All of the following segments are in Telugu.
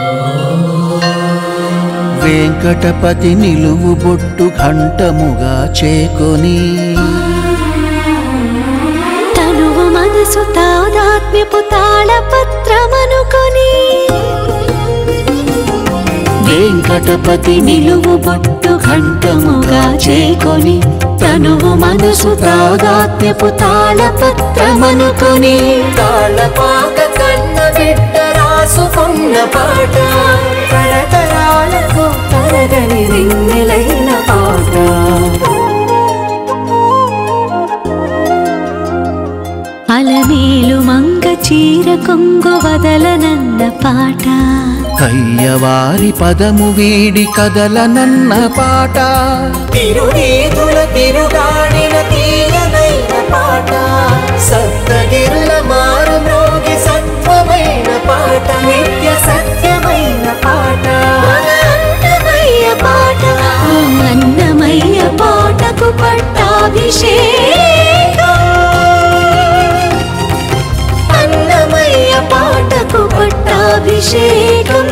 వెంకటపతి నిలువు బొట్టు ఘంటముగా చేకొని తనువు మనసు తాదాత్మ్యపు తాళపత్రమనుకొని వెంకటపతి నిలువు బొట్టు ఘంటముగా చేకొని తనువు మనసు తాదాత్మ్యపు తాళపత్రమనుకొని తాళపాక కన్న బిడ్డ రాసుకున్న పాట తరతరాలకు తరగని రింగిలైన పాట అలమేలు మంగ చీర కొంగు వదలనన్న పాట కయ్యవారి పదము వీడి కదలనన్న పాట తిరునీతుల తిరుగాడిన తీయనైన పాట సప్తగిరుల మారు మ్రోగి సత్వమైన పాట నిత్య సత్యమైన పాట అన్నమయ్య పాట ఆ అన్నమయ్య పాటకు పట్టాభిషేకం అన్నమయ్య పాటకు పట్టాభిషేకం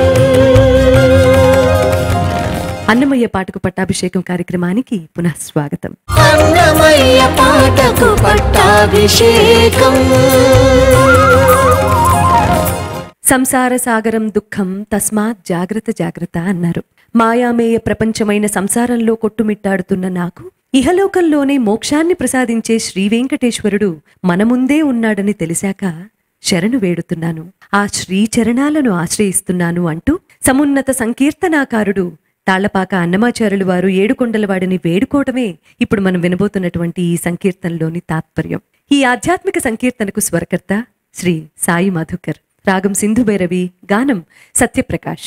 అన్నమయ్య పాటకు పట్టాభిషేకం కార్యక్రమానికి పునః స్వాగతం అన్నమయ్య పాటకు పట్టాభిషేకం సంసార సాగరం దుఃఖం తస్మాత్ జాగ్రత్త జాగ్రత్త అన్నారు మాయామేయ ప్రపంచమైన సంసారంలో కొట్టుమిట్టాడుతున్న నాకు ఇహలోకంలోనే మోక్షాన్ని ప్రసాదించే శ్రీ వెంకటేశ్వరుడు మన ముందే ఉన్నాడని తెలిసాక శరణు వేడుతున్నాను ఆ శ్రీ చరణాలను ఆశ్రయిస్తున్నాను అంటూ సమున్నత సంకీర్తనాకారుడు తాళ్లపాక అన్నమాచారులు వారు ఏడుకొండలవాడిని వేడుకోవటమే ఇప్పుడు మనం వినబోతున్నటువంటి ఈ సంకీర్తనలోని తాత్పర్యం ఈ ఆధ్యాత్మిక సంకీర్తనకు స్వరకర్త శ్రీ సాయి మధుకర్ రాగం సింధు భైరవి గానం సత్యప్రకాష్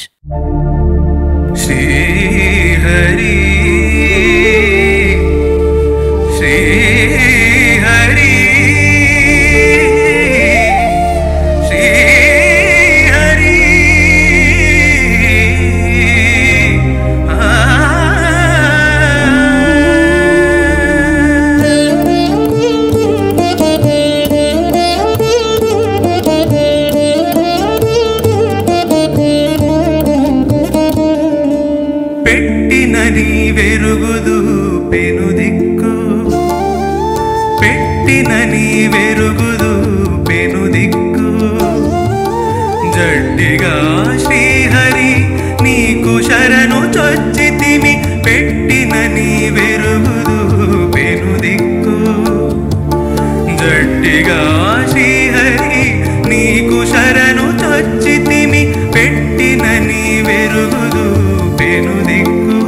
श्रीहरि श्रीहरि श्रीहरि పెట్టిన నీ వెరుగుదు పెనుదిక్కు పెట్టిన నీ వెరుగుదు పెనుదిక్కు జడ్డిగా శ్రీహరి నీకు శరణు చొచ్చితిమి పెట్టిన నీ వెరుగుదు పెనుదిక్కు జడ్డిగా శ్రీహరి నీకు శరణు చొచ్చితిమి పెట్టిన నీ వెరుగుదు పెనుదిక్కు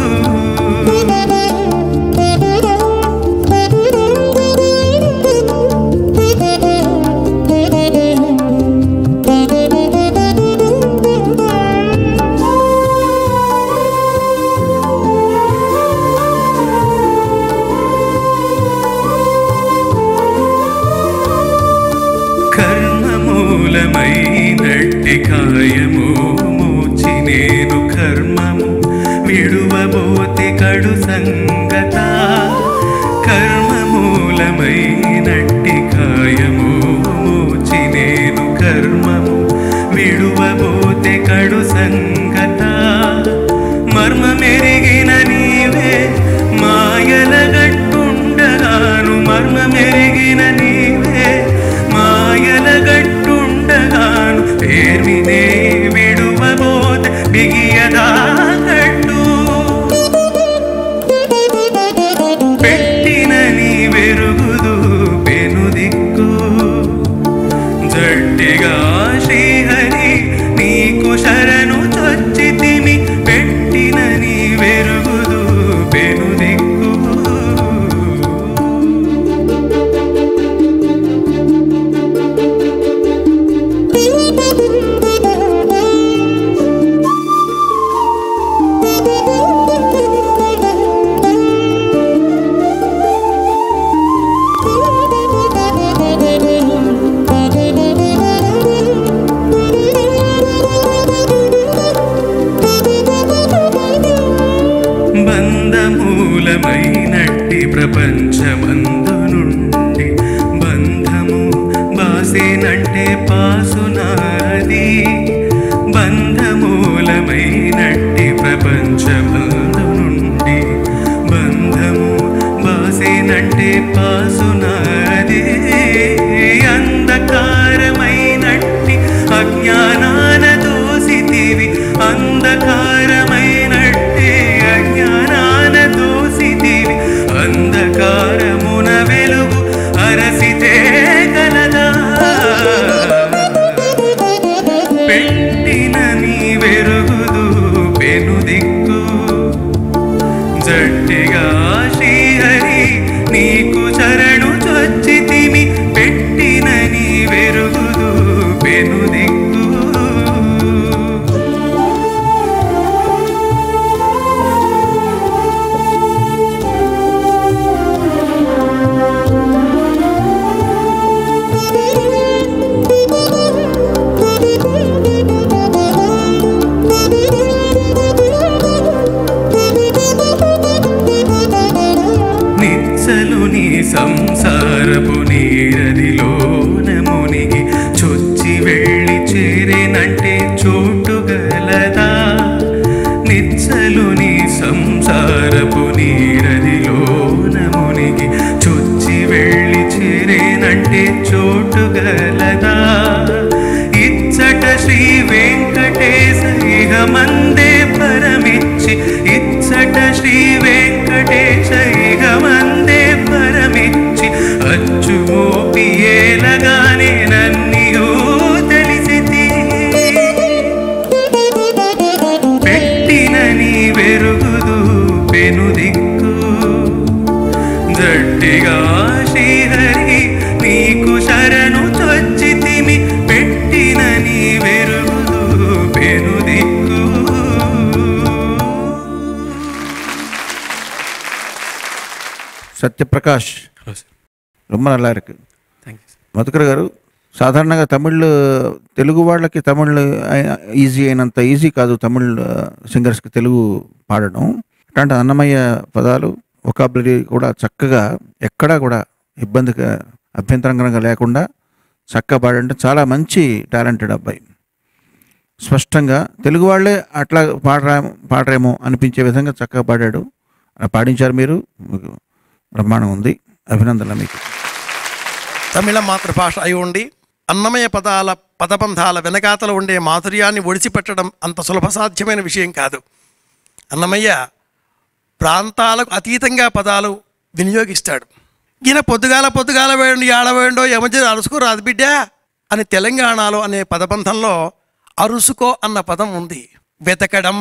కర్మమూలమైనట్టి కాయము మూచి నేను కర్మము విడువబోతి కడు సంగత కర్మమూలమైనట్టి కాయము మూచి నేను కర్మము విడువబోతి కడు సంగత మర్మ మెరిగిన నీవే మాయల గట్టుండగాను మర్మ మెరిగిన నీవే మాయల గట్టుండగాను పేర్మినే విడువబోత బిగియదా గట్టు పెట్టిన నీ వెరుగుదు పెనుదిక్కు జడ్డిగా శ్రీహరి నీకు శరణు చొచ్చితిమి పెట్టిన నీ వెరుగుదు పెనుదిక్కు బంధమూలమైనట్టి ప్రపంచమందు నుండి బంధము బాసేనంటే పాసునాది బంధమూలమైనట్టి మూలమైనట్టి ప్రపంచమందు నుండి బంధము బాసేనంటే పాసునాదే అంధకారమైనట్టి అజ్ఞానాన దోసితివి అంధకారమైనట్టి అజ్ఞానాన దోసితివి అంధకారమున వెలుగు అరసితే కలదా పెట్టిన నీ వెరుగుదు పెను దిక్కు జట్టిగా శ్రీహరి నీకు చరణు చొచ్చితిమి పెట్టిన నీ వెరుగుదు పెను దిక్కు నిచ్చలు నీ సంసారపు నీరదిలోన మునిగి చొచ్చి వెళ్ళి చేరేనంటే చోటు గలదా నిచ్చలు నీ సంసారపు నీరదిలోన మునిగి చొచ్చి వెళ్ళి చేరేనంటే చోటు గలదా ఇచ్చట శ్రీ వెంకటేశ ఇహమందే పరమిచ్చి ఇచ్చట శ్రీ వెంకటేశ ఇహమందే పరమిచ్చి అచ్చు మోపి ఏలగానే నన్నియూ తెలిసితి పెట్టిన నీ వెరుగుదు పెను దిక్కు జట్టిగా శ్రీహరి నీకు శరణు చొచ్చితిమి పెట్టిన నీ వెరుగుదు పెను దిక్కు సత్యప్రకాష్ ரொம்ப நல்லா இருக்கு థ్యాంక్ యూ మధుకర్ గారు సాధారణంగా తమిళ్ తెలుగు వాళ్ళకి తమిళ్ ఈజీ అయినంత ఈజీ కాదు తమిళ్ సింగర్స్కి తెలుగు పాడడం అట్లాంటి అన్నమయ్య పదాలు ఒకాబులరీ కూడా చక్కగా ఎక్కడా కూడా ఇబ్బందిగా అభ్యంతరంగా లేకుండా చక్కగా పాడంటే చాలా మంచి టాలెంటెడ్ అబ్బాయి స్పష్టంగా తెలుగు వాళ్ళే అట్లా పాడరా పాడరేమో అనిపించే విధంగా చక్కగా పాడాడు అలా పాడించారు మీరు మీకు బ్రహ్మాండం ఉంది అభినందనలు మీకు తమిళ మాతృభాష అయి ఉండి అన్నమయ పదాల పదబంధాల వెనకాతల ఉండే మాధుర్యాన్ని ఒడిచిపెట్టడం అంత సులభ సాధ్యమైన విషయం కాదు అన్నమయ్య ప్రాంతాలకు అతీతంగా పదాలు వినియోగిస్తాడు ఈయన పొద్దుగాల పొద్దుగాల వేయండి ఆడవేయండో యమజ అరుసుకో రాదు బిడ్డ అని తెలంగాణలో అనే పదబంధంలో అరుసుకో అన్న పదం ఉంది వెతకడం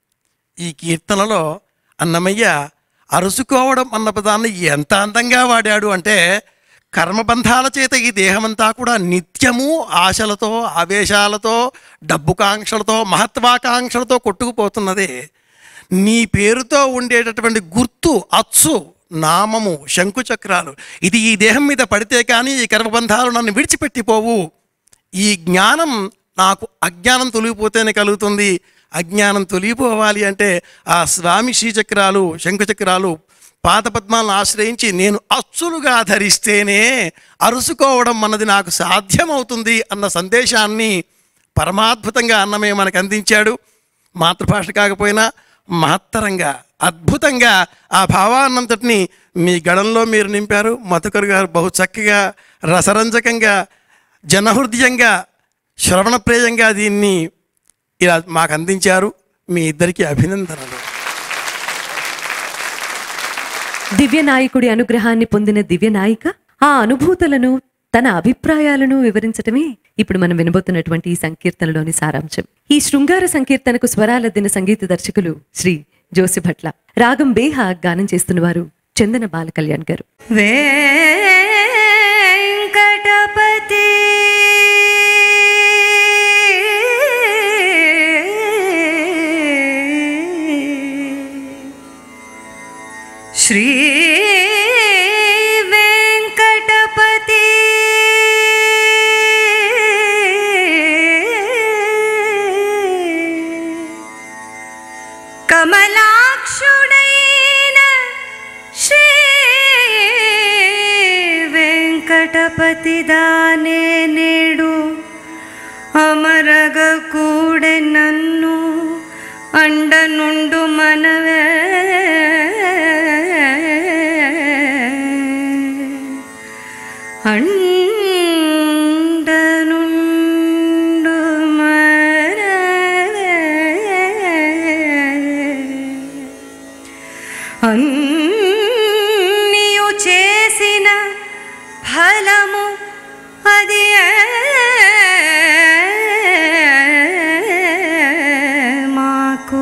ఈ కీర్తనలో అన్నమయ్య అరుసుకోవడం అన్న పదాన్ని ఎంత అందంగా వాడాడు అంటే కర్మబంధాల చేత ఈ దేహమంతా కూడా నిత్యము ఆశలతో ఆవేశాలతో డబ్బుకాంక్షలతో మహత్వాకాంక్షలతో కొట్టుకుపోతున్నదే నీ పేరుతో ఉండేటటువంటి గుర్తు అచ్చు నామము శంకుచక్రాలు ఇది ఈ దేహం మీద పడితే కానీ ఈ కర్మబంధాలు నన్ను విడిచిపెట్టిపోవు ఈ జ్ఞానం నాకు అజ్ఞానం తొలగిపోతేనే కలుగుతుంది అజ్ఞానం తొలగిపోవాలి అంటే ఆ స్వామి శ్రీచక్రాలు శంఖచక్రాలు పాదపద్మాలను ఆశ్రయించి నేను అచ్చులుగా ధరిస్తేనే అరుసుకోవడం అన్నది నాకు సాధ్యమవుతుంది అన్న సందేశాన్ని పరమాద్భుతంగా అన్నమే మనకు అందించాడు మాతృభాష కాకపోయినా మహత్తరంగా అద్భుతంగా ఆ భావాన్నంతటిని మీ గడంలో మీరు నింపారు మధుకర్ గారు బహు చక్కగా రసరంజకంగా జనహృదయంగా శ్రవణప్రేయంగా దీన్ని ఇలా మాకు అందించారు మీ ఇద్దరికి అభినందనలు దివ్య నాయకుడి అనుగ్రహాన్ని పొందిన దివ్య నాయిక ఆ అనుభూతులను తన అభిప్రాయాలను వివరించటమే ఇప్పుడు మనం వినబోతున్నటువంటి ఈ సంకీర్తనలోని సారాంశం ఈ శృంగార సంకీర్తనకు స్వరాలద్దిన సంగీత దర్శకులు శ్రీ జోసి భట్ల రాగం బేహా గానం చేస్తున్న వారు చందన బాలకళ్యాణ్ గారు వెంకటపతి శ్రీ వెంకటపతి కమలాక్షుడైన శ్రీ వెంకటపతి దానే నేడు అమరగ కూడె నన్ను అండ నుండు మనవే అండ నుండు మనవే అన్నియు చేసిన ఫలము అది మాకు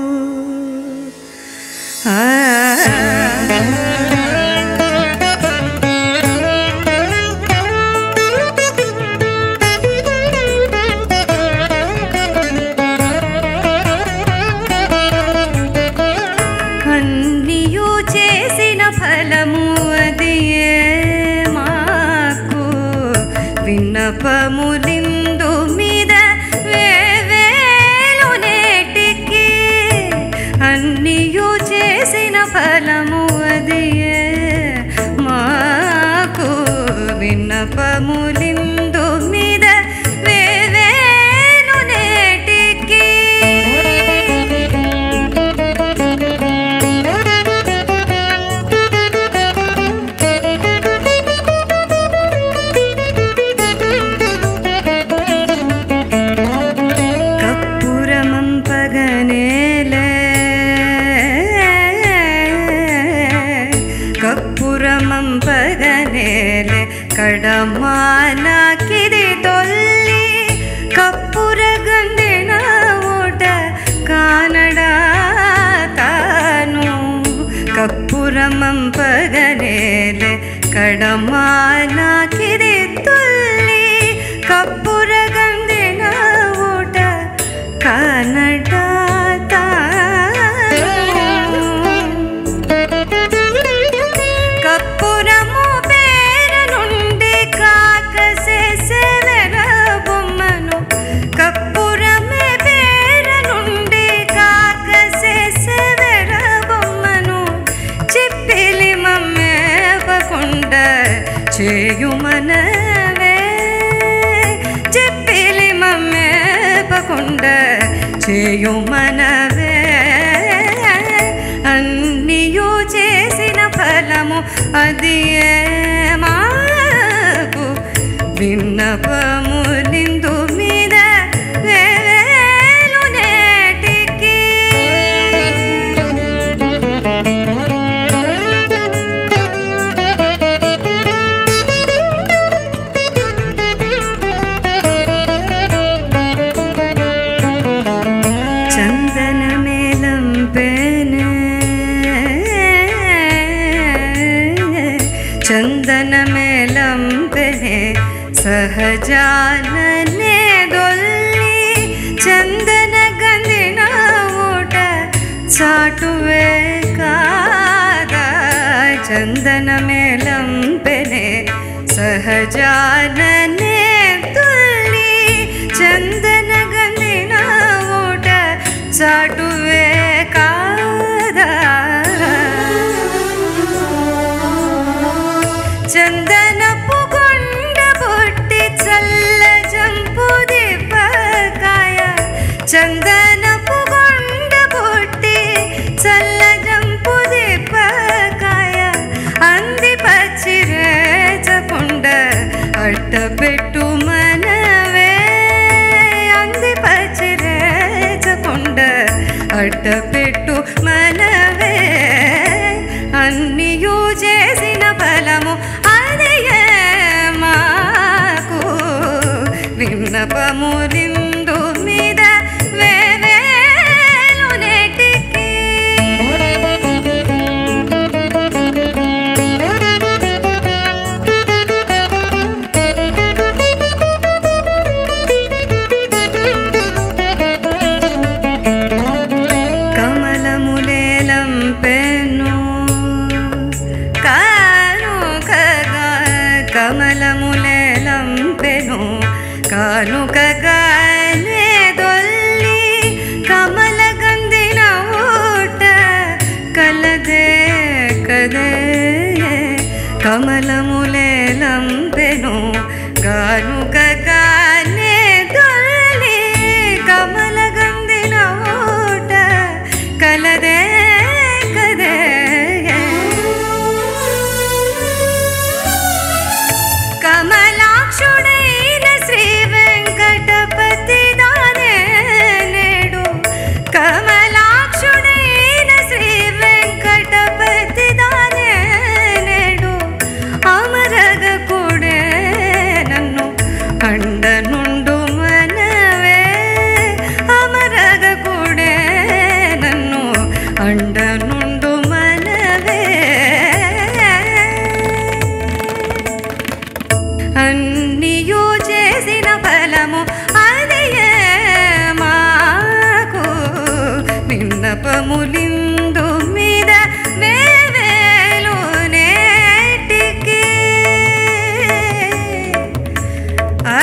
అన్నియు చేసిన ఫలము అది మాకు విన్నపములిందు మీద వేవేలు నేటికి అన్నియు చేసిన ఫలము అది మాకు విన్నపములిందు మీద వేవేలు నేటికి கப்புரமம்பகனேலே ಕಪ್ಪುರಮಂಪಗನೇಲೆ ಕಡಮಾನಕಿದೆ ತೊಲ್ಲಿ ಕಪ್ಪುರ ಗಂಡಿನ ಊಟ ಕಾನಡ ತಾನು ಕಪ್ಪುರಮಂಪಗನೇಲೆ ಕಡಮಾನಕಿದೆ ತೊಲ್ಲಿ ಕಪ್ಪುರ ಗಂಡಿನ ಊಟ ಕನ್ನಡ కప్పురము పేర నుండి కాకసేసెవెర బొమ్మను కప్పురమే పేర నుండి కాకసేసెవెర బొమ్మను చిప్పిలి మమ్మేపకుండ చేయుమనవే చిప్పిలి మమ్మేపకుండ చేయుమనవే అన్నియు చేసిన ఫలము అది మాకు విన్నపములిందు మీద వేలు నేటికి చందన మేళం పేనే చందన మేళం పెనే సహజాననే దొల్లి చందన గంధిన ఊట చాటువే కాదా చందన మేళం పెనే సహజాననే తుల్లి చందన గంధిన ఊట చాటువే కాదా చందనపు కొండ పుట్టి చల్ల జంపు దీపకాయ చందనపు కొండ పుట్టి చల్ల జంపు దీపకాయ అంది పచ్చిరేచకుండ అడ్డ పెట్టు మనవే అంది పచ్చిరేచకుండ అడ్డ పెట్టు మనవే అన్నియు చేసిన ఫలము అది మాకు విన్నపములిందు మీద వేవేలు నెటికి కమలములేలం పెను కాను కగా కమలములేలం పెను కాను కగానే దొల్లి కమల గంధిన ఊట కలదే కదే కమలములేలం పెను గాను కగానే దొల్లి కమల గంధిన ఊట అండ నుండు మనవే అన్నియు చేసిన ఫలము అది మాకు విన్నపములిందు మీద వేవేలు నేటికి ఆ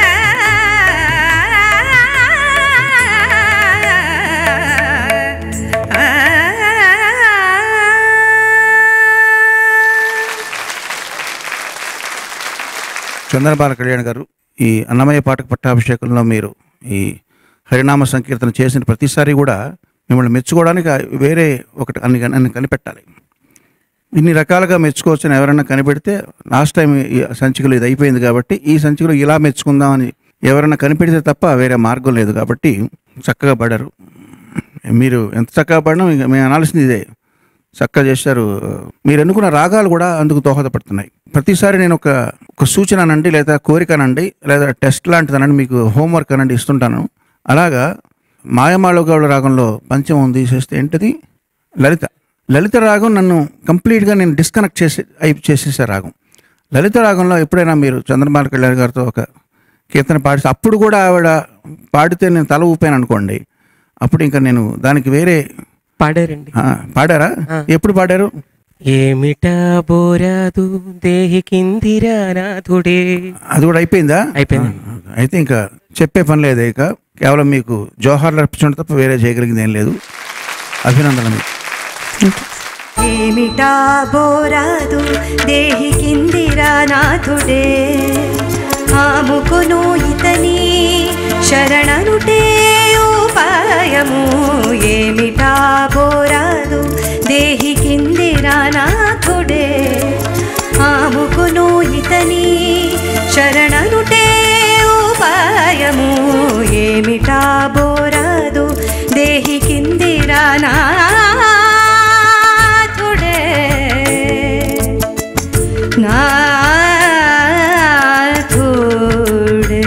చంద్రబాల కళ్యాణ్ గారు ఈ అన్నమయ్య పాటకు పట్టాభిషేకంలో మీరు ఈ హరినామ సంకీర్తన చేసిన ప్రతిసారి కూడా మిమ్మల్ని మెచ్చుకోవడానికి వేరే ఒకటి అన్ని అన్ని కనిపెట్టాలి ఇన్ని రకాలుగా మెచ్చుకోవచ్చని ఎవరైనా కనిపెడితే లాస్ట్ టైం ఈ సంచికలో ఇది అయిపోయింది కాబట్టి ఈ సంచికలో ఇలా మెచ్చుకుందామని ఎవరైనా కనిపెడితే తప్ప వేరే మార్గం లేదు కాబట్టి చక్కగా పడారు మీరు ఎంత చక్కగా పడినా ఇంకా మేము అనాల్సింది ఇదే చక్కగా చేశారు మీరు ఎన్నుకున్న రాగాలు కూడా అందుకు దోహదపడుతున్నాయి ప్రతిసారి నేను ఒక ఒక సూచన అనండి లేదా కోరిక అనండి లేదా టెస్ట్ లాంటిది అనండి మీకు హోంవర్క్ అనండి ఇస్తుంటాను అలాగా మాయమాళగౌడ రాగంలో పంచమం తీసేస్తే ఏంటిది లలిత లలిత రాగం నన్ను కంప్లీట్గా నేను డిస్కనెక్ట్ చేసి అయి చేసేసే రాగం లలిత రాగంలో ఎప్పుడైనా మీరు చంద్రబాబు కళ్యాణ్ గారితో ఒక కీర్తన పాడితే అప్పుడు కూడా ఆవిడ పాడితే నేను తల ఊపాను అనుకోండి అప్పుడు ఇంకా నేను దానికి వేరే పాడారండి ఆ, పాడారా ఎప్పుడు పాడారు ఏమిటా బోరాదు దేహి కిందిరా నాథుడే అది కూడా అయిపోయిందా అయిపోయింది. ఆ, అయితే ఇంకా చెప్పే పని లేదు ఇక కేవలం మీకు జోహార్లు అర్పించడం తప్ప వేరే చేయగలిగింది ఏం లేదు అభినందనలు మీకు ఏమిటా బోరాదు దేహి కిందిరా నాథుడే ఆముకును ఇతని శరణనుటే ఉపాయము ఏమిటా బోరాదు దేహి కిందిరా నాథుడే ఆముకును ఇతని శరణనుటే ఉపాయము ఏమిటా బోరాదు దేహి కిందిరా నాథుడే నాథుడే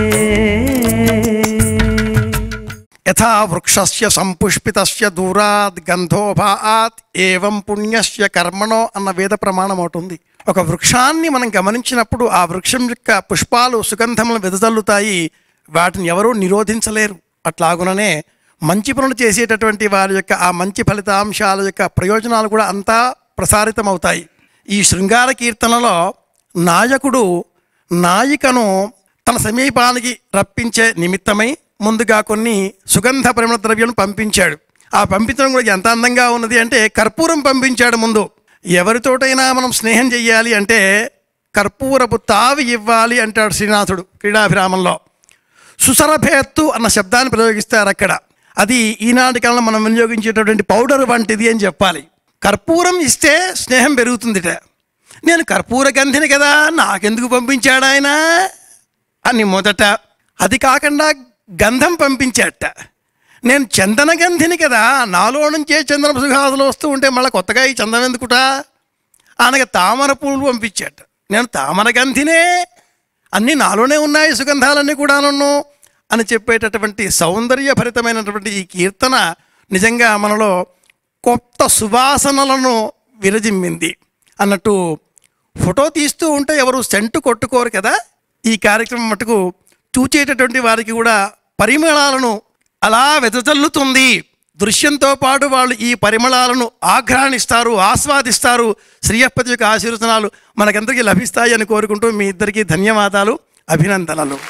యథా వృక్షస్య సంపుష్పితస్య దూరాద్ గంధోభాత్ ఏవం పుణ్యస్య కర్మణో అన్న వేద ప్రమాణం ఒకటి ఉంది ఒక వృక్షాన్ని మనం గమనించినప్పుడు ఆ వృక్షం యొక్క పుష్పాలు సుగంధములను వెదజల్లుతాయి వాటిని ఎవరూ నిరోధించలేరు అట్లాగుననే మంచి పనులు చేసేటటువంటి వారి యొక్క ఆ మంచి ఫలితాంశాల యొక్క ప్రయోజనాలు కూడా అంతా ప్రసారితమవుతాయి ఈ శృంగార కీర్తనలో నాయకుడు నాయికను తన సమీపానికి రప్పించే నిమిత్తమై ముందుగా కొన్ని సుగంధ పరిమళ ద్రవ్యం పంపించాడు ఆ పంపించడం కూడా ఎంత అందంగా ఉన్నది అంటే కర్పూరం పంపించాడు ముందు ఎవరితోటైనా మనం స్నేహం చెయ్యాలి అంటే కర్పూరపు తావి ఇవ్వాలి అంటాడు శ్రీనాథుడు క్రీడాభిరామంలో సుసరభేత్తు అన్న శబ్దాన్ని ప్రయోగిస్తారు అక్కడ అది ఈనాటి కాలంలో మనం వినియోగించేటటువంటి పౌడర్ వంటిది అని చెప్పాలి కర్పూరం ఇస్తే స్నేహం పెరుగుతుందిట నేను కర్పూర గంధిని కదా నాకెందుకు పంపించాడు ఆయన అని మొదట అది కాకుండా గంధం పంపించాట నేను చందన గంధిని కదా నాలో నుంచే చందన సుఖాదులు వస్తూ ఉంటే మళ్ళీ కొత్తగా ఈ చందనం ఎందుకుట ఆయనకి తామర పూలు పంపించాట నేను తామర గంధినే అన్నీ నాలోనే ఉన్నాయి సుగంధాలన్నీ కూడాను అని చెప్పేటటువంటి సౌందర్యభరితమైనటువంటి ఈ కీర్తన నిజంగా మనలో కొత్త సువాసనలను విరజిమ్మింది అన్నట్టు ఫోటో తీస్తూ ఉంటే ఎవరు సెంటు కొట్టుకోరు కదా ఈ కార్యక్రమం మటుకు చూచేటటువంటి వారికి కూడా పరిమళాలను అలా వెదజల్లుతుంది దృశ్యంతో పాటు వాళ్ళు ఈ పరిమళాలను ఆఘ్రాణిస్తారు ఆస్వాదిస్తారు శ్రీయప్పతి యొక్క ఆశీర్వచనాలు మనకందరికీ లభిస్తాయి అని కోరుకుంటూ మీ ఇద్దరికీ ధన్యవాదాలు అభినందనలు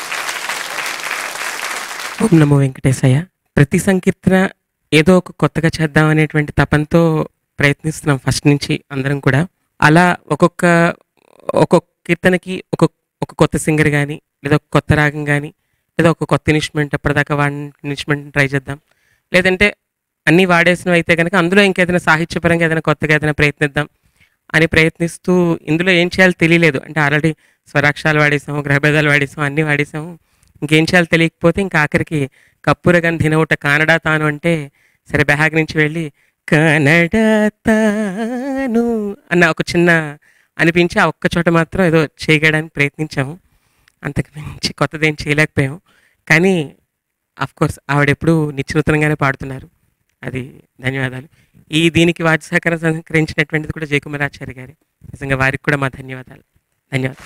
ఓం నమో వెంకటేశయ్య ప్రతి సంకీర్తన ఏదో ఒక కొత్తగా చేద్దాం అనేటువంటి తపంతో ప్రయత్నిస్తున్నాం ఫస్ట్ నుంచి అందరం కూడా అలా ఒక్కొక్క ఒక్కొక్క కీర్తనకి ఒక్కొక్క ఒక కొత్త సింగర్ కానీ లేదా ఒక కొత్త రాగం కానీ లేదా ఒక కొత్త ఇన్స్ట్రుమెంట్ అప్పటిదాకా వాడిన ఇన్స్ట్రుమెంట్ ట్రై చేద్దాం లేదంటే అన్నీ వాడేసినవి అయితే కనుక అందులో ఇంకేదైనా సాహిత్యపరంగా ఏదైనా కొత్తగా ఏదైనా ప్రయత్నిద్దాం అని ప్రయత్నిస్తూ ఇందులో ఏం చేయాలో తెలియలేదు అంటే ఆల్రెడీ స్వరాక్షరాలు వాడేసాము గ్రహభేదాలు వాడేసాము అన్నీ వాడేసాము ఇంకేం చేయాలో తెలియకపోతే ఇంకా ఆఖరికి కప్పుర గంధిన ఒకట కానడా తాను అంటే సరే బ్యాగ్ నుంచి వెళ్ళి కనడా తాను అన్న ఒక చిన్న అనిపించి ఆ ఒక్క చోట మాత్రం ఏదో చేయడానికి ప్రయత్నించాము అంతకు మించి కొత్తదేం చేయలేకపోయాము కానీ అఫ్ కోర్స్ ఆవిడ ఎప్పుడు నిశ్చితంగానే పాడుతున్నారు అది ధన్యవాదాలు ఈ దీనికి వాద్య సహకారం సహకరించినటువంటిది కూడా జయకుమారాచార్య గారి నిజంగా వారికి కూడా మా ధన్యవాదాలు ధన్యవాదాలు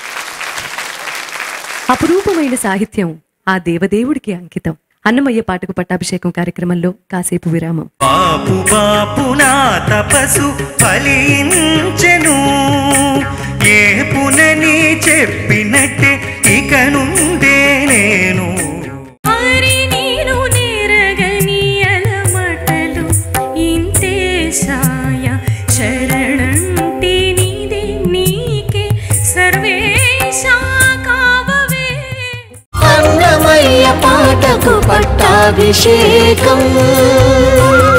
అపురూపమైన సాహిత్యం ఆ దేవదేవుడికి అంకితం అన్నమయ్య పాటకు పట్టాభిషేకం కార్యక్రమంలో కాసేపు విరామం బాపు బాపు నా తపసు ఫలించెను ఏ పునని చెప్పినట్టే ఇక నుండే నేను హరి నీను నేరగని అలమటలు ఇంతే సాయ శరణంటి నీదే నీకే సర్వేశా కావవే అన్నమయ్య పాటకు పట్టాభిషేకం